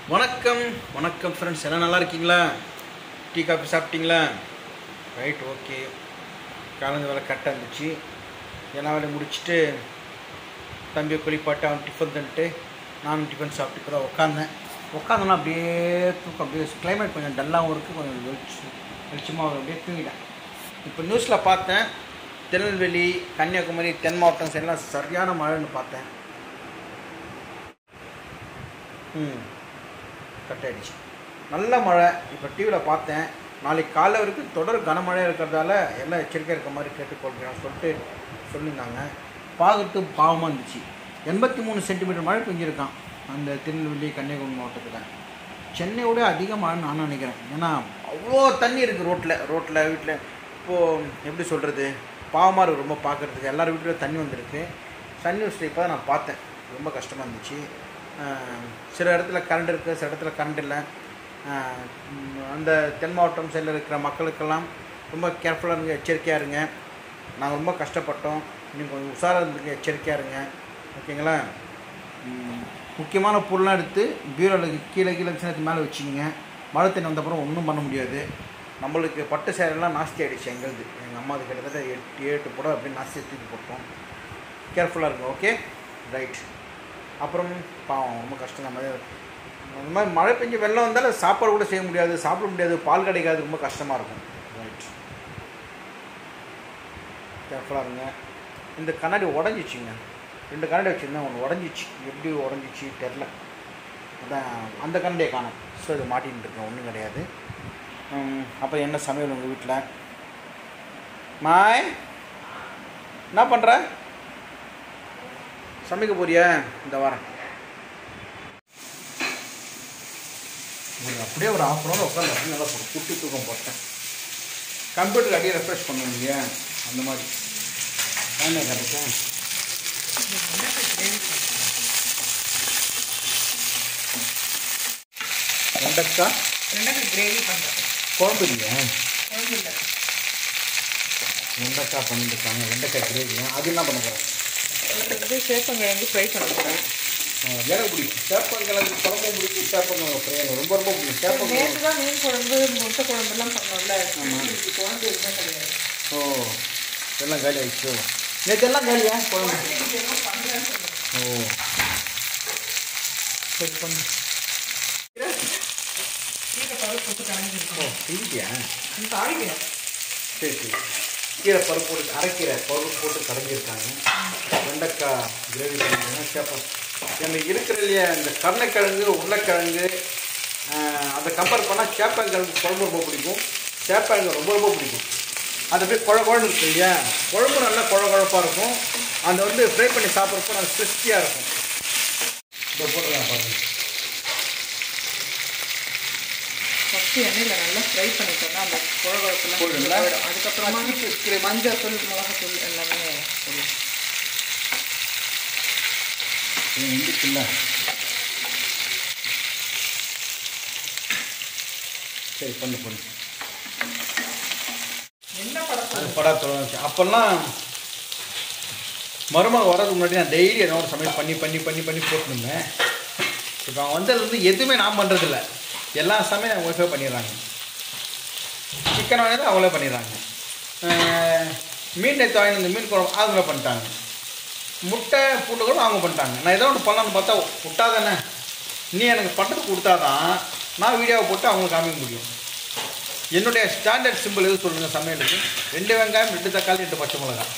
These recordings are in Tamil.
வணக்கம் வணக்கம் ஃப்ரெண்ட்ஸ் எல்லாம் நல்லா இருக்கீங்களா டீ காஃபி சாப்பிட்டீங்களா ரைட் ஓகே காலந்து வேலை கரெக்டாக இருந்துச்சு எல்லா வேலையும் முடிச்சுட்டு தம்பியை குளிப்பாட்டு அவன் டிஃபன் தந்துட்டு நானும் டிஃபன் சாப்பிட்டு இப்போ தான் உட்காந்தேன் உட்காந்தோன்னா அப்படியே தூக்கம் அப்படியே கிளைமேட் கொஞ்சம் டல்லாகவும் இருக்குது கொஞ்சம் வெளிச்சு வெளிச்சமாக அப்படியே தூங்கிட்டேன் இப்போ நியூஸில் பார்த்தேன் திருநெல்வேலி கன்னியாகுமரி தென் மாவட்டம் சைடெலாம் சரியான மழைன்னு பார்த்தேன் ம் கட் ஆயிடுச்சு நல்ல மழை இப்போ டிவியில் பார்த்தேன் நாளைக்கு காலைல வரைக்கும் தொடர் கனமழை இருக்கிறதால எல்லாம் எச்சரிக்கையாக இருக்க மாதிரி கேட்டுக்கொள்கிறேன் சொல்லிட்டு சொல்லியிருந்தாங்க பார்க்கறது பாவமாக இருந்துச்சு எண்பத்தி மூணு சென்டிமீட்டர் மழை பெஞ்சிருக்கான் அந்த திருநெல்வேலி கன்னியாகுமரி மாவட்டத்தில் சென்னையோட அதிக மழை நான் நினைக்கிறேன் ஏன்னா அவ்வளோ தண்ணி இருக்குது ரோட்டில் ரோட்டில் வீட்டில் இப்போது எப்படி சொல்கிறது பாவமாக இருக்குது ரொம்ப பார்க்குறதுக்கு எல்லார் வீட்லேயும் தண்ணி வந்திருக்கு சன் நியூஸில் இப்போ தான் நான் பார்த்தேன் ரொம்ப கஷ்டமாக இருந்துச்சு ஆஹ் சில இடத்துல கரண்ட் இருக்குது சில இடத்துல கரண்ட் இல்லை ஆஹ் உம் அந்த தென் மாவட்டம் சைடில் இருக்கிற மக்களுக்கெல்லாம் ரொம்ப கேர்ஃபுல்லாக இருங்க எச்சரிக்கையாக இருங்க நாங்கள் ரொம்ப கஷ்டப்பட்டோம் இன்னும் கொஞ்சம் உஷாராக இருந்துங்க எச்சரிக்கையாக இருங்க ஓகேங்களா உம் முக்கியமான பொருள்லாம் எடுத்து பீரோவில் கீழே கீழே சின்னத்து மேலே வச்சுக்கிங்க மழை தண்ணி வந்தப்புறம் ஒன்றும் பண்ண முடியாது நம்மளுக்கு பட்டு சேரெல்லாம் நாஸ்தி ஆகிடுச்சு எங்களுது எங்கள் அம்மாவுக்கு கிட்டத்தட்ட எட்டு ஏழு புடவை அப்படியே நாஸ்தி தூக்கி போட்டோம் கேர்ஃபுல்லாக இருங்க ஓகே ரைட் அப்புறம் பாவம் ரொம்ப கஷ்டம் தான் மாதிரி அந்த மாதிரி மழை பெஞ்சு வெள்ளம் வந்தாலும் சாப்பாடு கூட செய்ய முடியாது சாப்பிட முடியாது பால் கிடைக்காது ரொம்ப கஷ்டமாக இருக்கும் ரைட் கேர்ஃபுல்லாக இருங்க இந்த கண்ணாடி உடஞ்சிச்சுங்க ரெண்டு கண்ணாடி வச்சுருந்தேன் ஒன்று உடஞ்சிச்சு எப்படி உடஞ்சிச்சு தெரில அதான் அந்த கண்ணாடியை காணும் ஸோ இது மாட்டின்னு இருக்கேன் ஒன்றும் கிடையாது உம், அப்புறம் என்ன சமையல் உங்கள் வீட்டில் மாய் என்ன பண்ணுற சமைக்க போறியா இந்த வாரம் ஒரு அப்படியே ஒரு ஆஃப் அன் ஹவர் உட்காந்து அப்படியே நல்லா ஒரு குட்டி தூக்கம் போட்டேன் கம்ப்யூட்டர் அப்படியே ரெஃப்ரெஷ் பண்ண இல்லையா அந்த மாதிரி என்ன கிடைச்சேன் வெண்டக்காய் வெண்டைக்காய் கிரேவி பண்ணுறேன் குழம்பு இல்லையா குழம்பு இல்லை வெண்டைக்காய் பண்ணிட்டுருக்காங்க வெண்டைக்காய் கிரேவியா அது என்ன பண்ண போகிறேன் இது வந்து சேப்பங்கிழங்கு ஃப்ரை பண்ண போகிறேன் எனக்கு பிடிக்கும் சேப்பங்கிழங்கு குழம்பும் பிடிக்கும் சேப்பங்கிழங்கு ஃப்ரை எனக்கு ரொம்ப ரொம்ப பிடிக்கும் சேப்பங்கிழங்கு நேற்று தான் மீன் குழம்பு முட்டை குழம்புலாம் பண்ணோம்ல ஆமா. இன்னைக்கு குழம்பு எதுவுமே கிடையாது ஓ எல்லாம் காலி ஆயிடுச்சு நேற்று எல்லாம் காலியா குழம்பு இன்னைக்கு ஏதோ பண்ணுறேன்னு சொன்னேன் ஓ சரி பண்ணு கீரை பருப்பு போட்டு ஓ கலந்துருக்கோம் செஞ்சிட்டியா தாளிக்கிறேன் சரி சரி கீரை பருப்பு போட்டு அரைக்கீரை பருப்பு போட்டு கடைஞ்சிருக்காங்க வெண்டைக்காய் கிரேவி பண்ணிருக்காங்க சேப்பம் எனக்கு இருக்கிற இல்லையா இந்த கருணைக்கிழங்கு உருளைக்கிழங்கு ஆஹ், அதை கம்பேர் பண்ணால் சேப்பங்கிழங்கு குழம்பு ரொம்ப பிடிக்கும் சேப்பங்கிழங்கு ரொம்ப ரொம்ப பிடிக்கும் அது அப்படியே குழ குழம்பு இருக்கு இல்லையா குழம்பு நல்லா குழ குழப்பாக இருக்கும் அந்த வந்து ஃப்ரை பண்ணி சாப்பிட்றப்போ நல்லா கிறிஸ்பியாக இருக்கும் இப்போ போட்டுக்கலாம் பாருங்க ஃபஸ்ட்டு எண்ணெயில் நல்லா ஃப்ரை பண்ணிட்டோம்னா அந்த குழகுழப்பெல்லாம் போயிடுங்களா? போயிடும் அதுக்கப்புறமா மஞ்சள் தூள் மிளகாத்தூள் எல்லாமே போடும் இந்துக்குல்ல சரி பண்ணு பண்ணு என்ன படத்தில் அது படாத்தோட அப்போல்லாம் மருமக வரதுக்கு முன்னாடி நான் டெய்லி என்னோட சமையல் பண்ணி பண்ணி பண்ணி பண்ணி போட்டுருந்தேன் இப்போ அவன் வந்ததுலேருந்து எதுவுமே நான் பண்ணுறதில்ல எல்லா சமையல் அவங்க ஒய்ஃபே பண்ணிடுறாங்க சிக்கன் வாங்கினது அவங்களே பண்ணிடுறாங்க அஹ் மீன் நேற்று வாங்கி இந்த மீன் குழம்பு அவங்களே பண்ணிட்டாங்க முட்டை பூண்டு கூட அவங்க பண்ணிட்டாங்க நான் ஏதோ ஒன்று பண்ணலான்னு பார்த்தா விட்டா தானே நீ எனக்கு பண்ணுறது கொடுத்தாதான் நான் வீடியோவை போட்டு அவங்களுக்கு காமிக்க முடியும் என்னுடைய ஸ்டாண்டர்ட் சிம்பிள் எது சொல்லுங்கள் சமையலுக்கு ரெண்டு வெங்காயம் ரெண்டு தக்காளி ரெண்டு பச்சை மிளகாய்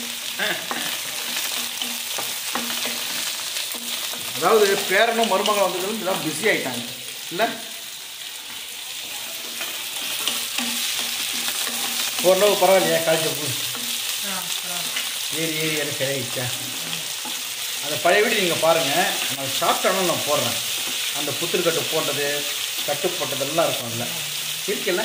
அதாவது பேரனும் மருமகள் வந்ததுலேருந்து இதெல்லாம் பிஸி ஆயிட்டாங்க இல்லை ஓரளவு பரவாயில்லையா காய்ச்சல் பூ ஆ பரவாயில்ல. ஏறி ஏறி எனக்கு சரியாயிடுச்சா அந்த பழைய வீடு நீங்கள் பாருங்கள் நான் சாப்பிட்டாலும் நான் போடுறேன் அந்த புத்திரு கட்டு போட்டது கட்டு போட்டதெல்லாம் இருக்கும் அதில் இருக்குல்ல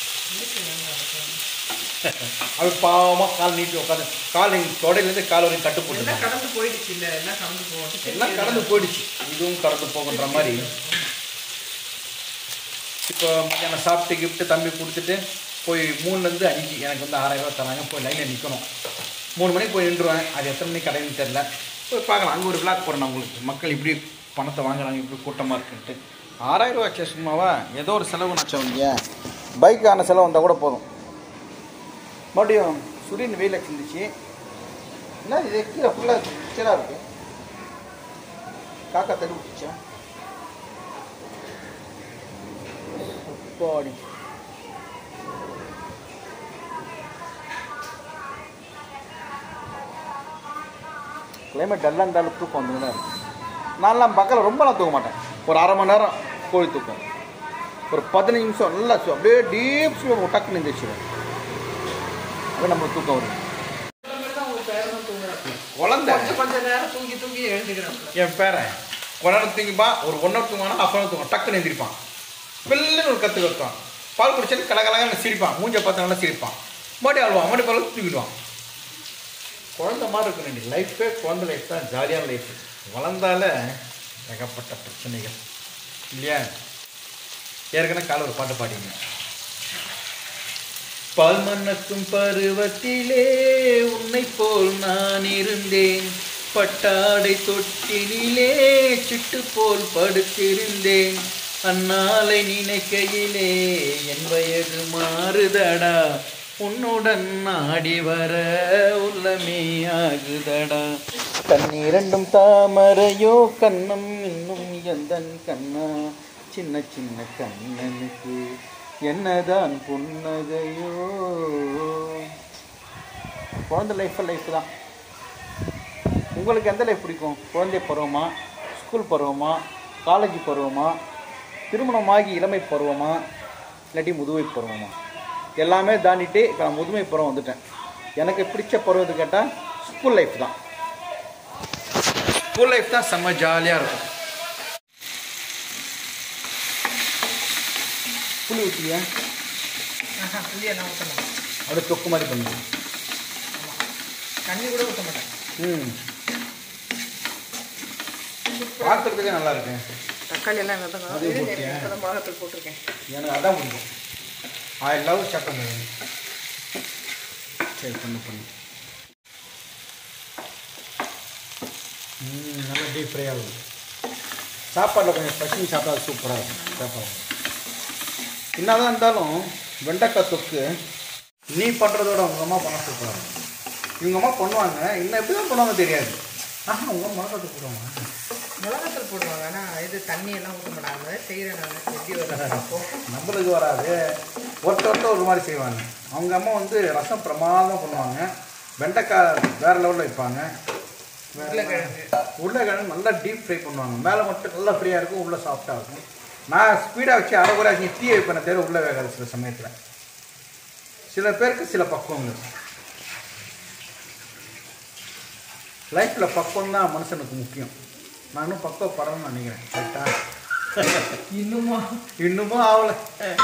அது பாவமாக கால் நீட்டி உட்காந்து கால் எங்கள் தொடையிலேருந்து கால் வரைக்கும் கட்டு எல்லாம் போட்டுருந்தாங்க கடந்து போயிடுச்சு இல்லை எல்லாம் கடந்து போகும் எல்லாம் கடந்து போயிடுச்சு இதுவும் கடந்து போகுன்ற மாதிரி இப்போ மத்தியானம் சாப்பிட்டு கிஃப்ட்டு தம்பி கொடுத்துட்டு போய் மூணுலேருந்து அஞ்சு எனக்கு வந்து ஆறாயிரம் ரூபாய் தராங்க போய் லைனில் நிற்கணும் மூணு மணிக்கு போய் நின்றுவேன் அது எத்தனை மணிக்கு கடைன்னு தெரில போய் பார்க்கலாம் அங்கே ஒரு விளாக் போடுறேன் நான் உங்களுக்கு மக்கள் இப்படி பணத்தை வாங்குறாங்க இப்படி கூட்டமாக இருக்குன்ட்டு ஆறாயிரம் ரூபா ஆச்சு சும்மாவா ஏதோ ஒரு செலவு நாச்சோம் இல்லையா பைக்கான செலவு வந்தால் கூட போதும் மறுபடியும் சுரின் வெயில சிந்துச்சு என்ன இது கீழே ஃபுல்லாக பிக்சராக இருக்கு காக்கா தடி விட்டுச்சா அப்பாடி கிளைமேட் டல்லாக இருந்தாலும் தூக்கம் வந்துன்னு தான் இருக்கு நான்லாம் பக்கத்தில் ரொம்பலாம் தூக்க மாட்டேன் ஒரு அரை மணி நேரம் கோழி தூக்கம் ஒரு பதினஞ்சு நிமிஷம் நல்லா சு- அப்படியே டீப் ஸ்லோ டக்குன்னு எழுந்திரிச்சிடும் அது நம்ம தூக்கம் வரும் குழந்தை கொஞ்சம் கொஞ்ச நேரம் தூங்கி தூங்கி எழுந்துக்கிறேன் என் பேரன் கொஞ்ச நேரம் தூங்கிப்பா ஒரு ஒன் ஹவர் தூங்கினா அப்புறம் தூங்கும் டக்குன்னு எழுந்திரிப்பான் பிள்ளைன்னு ஒரு கற்று கத்துவான் பால் குடிச்சாலும் கலகலகன்னு சிரிப்பான் மூஞ்ச பார்த்து நல்லா சிரிப்பான் மறுபடியும் அழுவான் மறுபடியும் பால் தூக்கிடுவான் குழந்தை மாதிரி இருக்கும் இன்னைக்கு லைஃபே குழந்தை லைஃப் தான் ஜாலியான லைஃப் வளர்ந்தால ஏகப்பட்ட பிரச்சனைகள் இல்லையா ஏற்கனவே காலை ஒரு பாட்டு பாடிங்க பால் மன்னக்கும் பருவத்திலே உன்னை போல் நான் இருந்தேன் பட்டாடை தொட்டினிலே சிட்டு போல் படுத்திருந்தேன் அந்நாளை நினைக்கையிலே என் வயது மாறுதடா உன்னுடன் ஆடி வர உள்ளமே ஆகுதடா கண்ணீரண்டும் தாமரையோ கண்ணம் இன்னும் எந்தன் கண்ணா சின்ன சின்ன கண்ணனுக்கு என்னதான் புன்னகையோ குழந்தை லைஃப் லைஃப் தான் உங்களுக்கு எந்த லைஃப் பிடிக்கும் குழந்தை பருவமா ஸ்கூல் பருவமா காலேஜ் பருவமா திருமணமாகி இளமை பருவமா இல்லாட்டி முதுமை பருவமா எல்லாமே தாண்டிட்டு இப்போ நான் முதுமை பருவம் வந்துட்டேன் எனக்கு பிடிச்ச பருவத்தை கேட்டால் ஸ்கூல் லைஃப் தான் ஸ்கூல் லைஃப் தான் செம்ம ஜாலியாக இருக்கும் புளி ஊற்றியா ஆஹா புளியை நான் ஊற்ற மாட்டேன் அப்படியே தொக்கு மாதிரி பண்ணுங்க தண்ணி கூட ஊற்ற மாட்டேன் ம் பார்த்துறதுக்கே நல்லா இருக்கு தக்காளி எல்லாம் வெந்தங்க அதே போட்டியா? இப்போ தான் மிளகாத்தூள் போட்டிருக்கேன் எனக்கு அதான் பிடிக்கும் ஐ லவ் சட்டம் சரி பண்ணு பண்ணு ம் நல்லா டீப் ஃப்ரை ஆகுது சாப்பாடில் கொஞ்சம் பசுமி சாப்பிட்டா அது சூப்பராக இருக்கும் சாப்பாடு என்னதான் இருந்தாலும் வெண்டைக்காய் தொக்கு நீ பண்ணுறதோட உங்கள் அம்மா பண்ண சூப்பராக இருக்கும் இவங்க அம்மா பண்ணுவாங்க இன்னும் எப்படி தான் பண்ணுவாங்க தெரியாது ஆஹா உங்கள் அம்மா மிளகாய் தொக்கு போடுவாங்க மிளகாத்தூள் போடுவாங்க ஆனால் இது தண்ணி எல்லாம் ஊற்ற மாட்டாங்க செய்கிறேன் நான் எப்படி வரும் நம்மளுக்கு வராது ஒருத்த ஒருத்த ஒரு மாதிரி செய்வாங்க அவங்க அம்மா வந்து ரசம் பிரமாதம் பண்ணுவாங்க வெண்டைக்காய் வேற லெவலில் வைப்பாங்க உருளைக்கிழங்கு. உருளைக்கிழங்கு நல்லா டீப் ஃப்ரை பண்ணுவாங்க மேலே மட்டும் நல்லா ஃப்ரீயாக இருக்கும் உள்ளே சாஃப்டாக இருக்கும் நான் ஸ்பீடாக வச்சு அரை குறை வச்சு தீ வைப்பேனே தவிர உள்ளே வேகாது சில சமயத்தில் சில பேருக்கு சில பக்குவங்கள் லைஃப்பில் பக்குவம் தான் மனுஷனுக்கு முக்கியம் நான் இன்னும் பக்குவப்படணும்னு நினைக்கிறேன் கரெக்டாக இன்னுமா இன்னமும் ஆகலை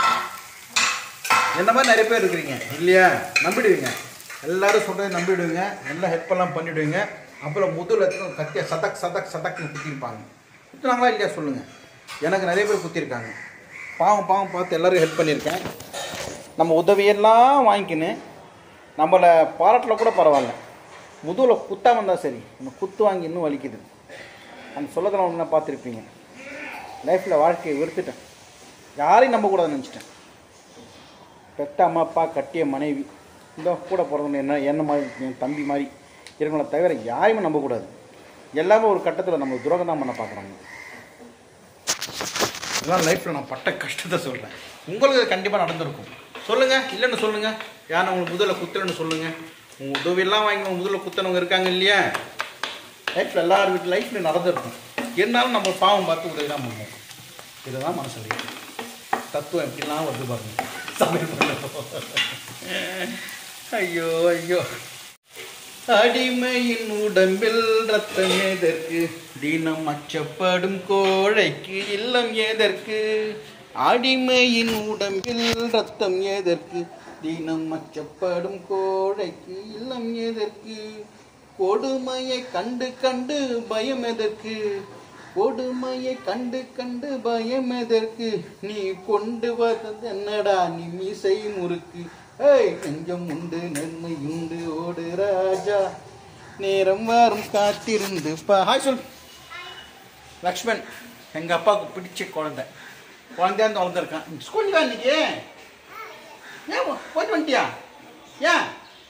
என்ன மாதிரி நிறைய பேர் இருக்கிறீங்க இல்லையா நம்பிடுவீங்க எல்லாரும் சொல்கிறத நம்பிடுவீங்க எல்லாம் ஹெல்ப் எல்லாம் பண்ணிவிடுவீங்க அப்புறம் முதல் இடத்துல கத்திய சதக் சதக் சதக்னு குத்திருப்பாங்க குத்துனாங்களா இல்லையா சொல்லுங்கள் எனக்கு நிறைய பேர் குத்திருக்காங்க பாவம் பாவம் பார்த்து எல்லாரும் ஹெல்ப் பண்ணியிருக்கேன் நம்ம உதவியெல்லாம் வாங்கிக்கின்னு நம்மளை பாராட்டில் கூட பரவாயில்ல முதுகில் குத்தாம இருந்தால் சரி நம்ம குத்து வாங்கி இன்னும் வலிக்குது அந்த சொல்லத்தில் ஒன்று பார்த்துருப்பீங்க லைஃப்பில் வாழ்க்கையை வெறுத்துட்டேன் யாரையும் நம்பக்கூடாதுன்னு நினச்சிட்டேன் பெத்த அம்மா அப்பா கட்டிய மனைவி இந்த கூட பிறந்தவங்க என்ன என்ன மாதிரி என் தம்பி மாதிரி இருக்கவங்கள தவிர யாரையுமே நம்பக்கூடாது எல்லாமே ஒரு கட்டத்தில் நம்ம துரோகம் தான் பண்ண பார்க்குறாங்க இதெல்லாம் லைஃப்பில் நான் பட்ட கஷ்டத்தை சொல்கிறேன் உங்களுக்கு அது கண்டிப்பாக நடந்திருக்கும் சொல்லுங்கள் இல்லைன்னு சொல்லுங்கள் யார் உங்களுக்கு முதல்ல குத்துறேன்னு சொல்லுங்கள் உங்கள் உதவியெல்லாம் வாங்கி உங்கள் முதல்ல குத்துனவங்க இருக்காங்க இல்லையா லைஃப்பில் எல்லார் வீட்டு லைஃப்லையும் நடந்திருக்கும் இருந்தாலும் நம்ம பாவம் பார்த்து உதவி தான் பண்ணுவோம் இதுதான் மனசு தத்துவம் எப்படிலாம் வருது பாருங்க சமையல் பண்ணப்போ ஐயோ ஐயோ அடிமையின் உடம்பில் ரத்தம் எதற்கு தினம் அச்சப்படும் கோழைக்கு இல்லம் எதற்கு அடிமையின் உடம்பில் ரத்தம் எதற்கு தினம் அச்சப்படும் கோழைக்கு இல்லம் எதற்கு கொடுமையை கண்டு கண்டு பயம் எதற்கு கொடுமையை கண்டு கண்டு பயம் எதற்கு நீ கொண்டு வந்தது என்னடா நீ மீசை முறுக்கு ஏய் நெஞ்சம் உண்டு நன்மை உண்டு ஓடு ராஜா நேரம் வரும் காத்திருந்து பா ஹாய் சொல் லக்ஷ்மண் எங்கள் அப்பாவுக்கு பிடிச்ச குழந்தை குழந்தையா இருந்து வளர்ந்துருக்கான் ஸ்கூல் தான் இன்னைக்கு ஏன் போ- போயிட்டு வந்துட்டியா ஏன்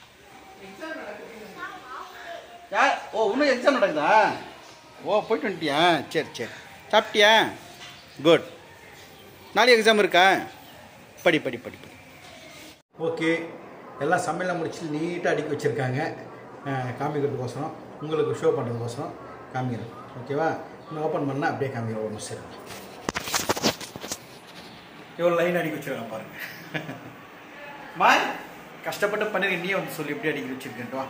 யார் ஓ இன்னும் எக்ஸாம் நடக்குதா ஓ போயிட்டு வந்துட்டியா சரி சரி சாப்பிட்டியா குட் நாளைக்கு எக்ஸாம் இருக்கா படி படி படி படி ஓகே எல்லாம் சமையலை முடிச்சு நீட்டாக அடுக்கி வச்சுருக்காங்க காமிக்கிறதுக்கோசரம் உங்களுக்கு ஷோ பண்ணுறதுக்கோசரம் காமிக்கிறேன் ஓகேவா இன்னும் ஓப்பன் பண்ணால் அப்படியே காமிக்கிறேன் ஒரு நிமிஷம் இருங்க. எவ்வளோ லைன் அடிக்க வச்சுருக்காங்க பாருங்கள் மா கஷ்டப்பட்டு பண்ணிருக்க நீ வந்து சொல்லி எப்படி அடிக்க வச்சுருக்கேன்ட்டு வா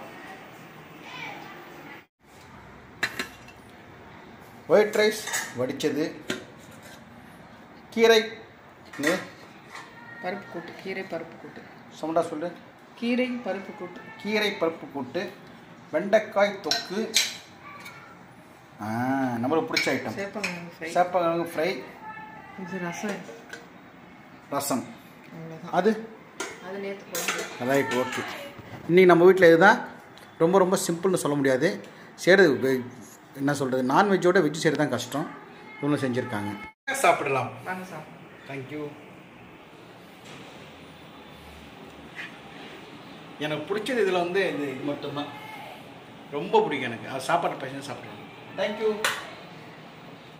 ஒயிட் ரைஸ் வடித்தது கீரை நே பருப்பு கூட்டு கீரை பருப்பு கூட்டு சொன்னடா சொல்லு கீரை பருப்பு கூட்டு கீரை பருப்பு கூட்டு வெண்டைக்காய் தொக்கு ஆ நம்மளுக்கு பிடிச்ச ஐட்டம் சேப்பங்கிழங்கு ஃப்ரை சேப்பங்கிழங்கு ஃப்ரை இது ரசம் ரசம் அவ்வளோதான் அது அது நேற்று குழம்பு ரைட் ஓகே இன்றைக்கி நம்ம வீட்டில் இதுதான் ரொம்ப ரொம்ப சிம்பிள்னு சொல்ல முடியாது செய்கிறது வெ- என்ன சொல்கிறது நான்வெஜ்ஜோட வெஜ் செய்கிறது தான் கஷ்டம் இவங்க செஞ்சுருக்காங்க சாப்பிடலாம் வாங்க சாப்பிடுவோம் தேங்க்யூ எனக்கு பிடிச்சது இதில் வந்து இது இது மட்டும்தான் ரொம்ப பிடிக்கும் எனக்கு அது சாப்பாடு பசங்க சாப்பிடுவேன் தேங்க்யூ